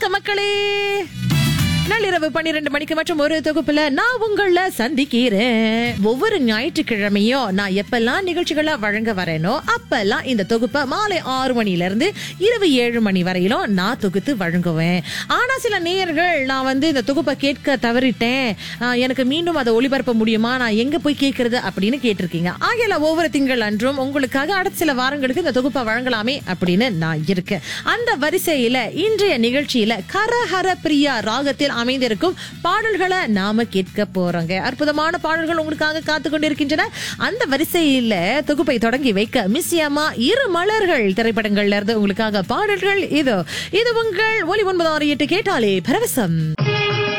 வணக்கம் மக்களே நள்ளிரவு பன்னிரண்டு மணிக்கு மற்றும் ஒரு தொகுப்புல நான் உங்கள சந்திக்கிறேன் ஒவ்வொரு ஞாயிற்றுக்கிழமையும் நான் எப்பெல்லாம் நிகழ்ச்சிகளா வழங்க வரேனோ அப்பெல்லாம் இந்த தொகுப்பை மாலை ஆறு மணில இருந்து இரவு ஏழு மணி வரையிலும் நான் தொகுத்து வழங்குவேன் ஆனா சில நேயர்கள் நான் வந்து இந்த தொகுப்பை கேட்க தவறிட்டேன் ஆஹ், எனக்கு மீண்டும் அதை ஒளிபரப்ப முடியுமா நான் எங்க போய் கேட்கறது அப்படின்னு கேட்டிருக்கீங்க ஆகையில ஒவ்வொரு திங்கள் அன்றும் உங்களுக்காக அடுத்த சில வாரங்களுக்கு இந்த தொகுப்பை வழங்கலாமே அப்படின்னு நான் இருக்கேன் அந்த வரிசையில இன்றைய நிகழ்ச்சியில கரஹர பிரியா ராகத்தில் அமைந்திருக்கும் பாடல்களை நாம கேட்க போறோங்க அற்புதமான பாடல்கள் உங்களுக்காக காத்து கொண்டிருக்கின்றன அந்த வரிசையில தொகுப்பை தொடங்கி வைக்க மிஸ்யமா இரு மலர்கள் திரைப்படங்கள்ல இருந்து உங்களுக்காக பாடல்கள் இதோ இது உங்கள் ஒலி ஒன்பது ஆறு எட்டு கேட்டாலே பரவசம்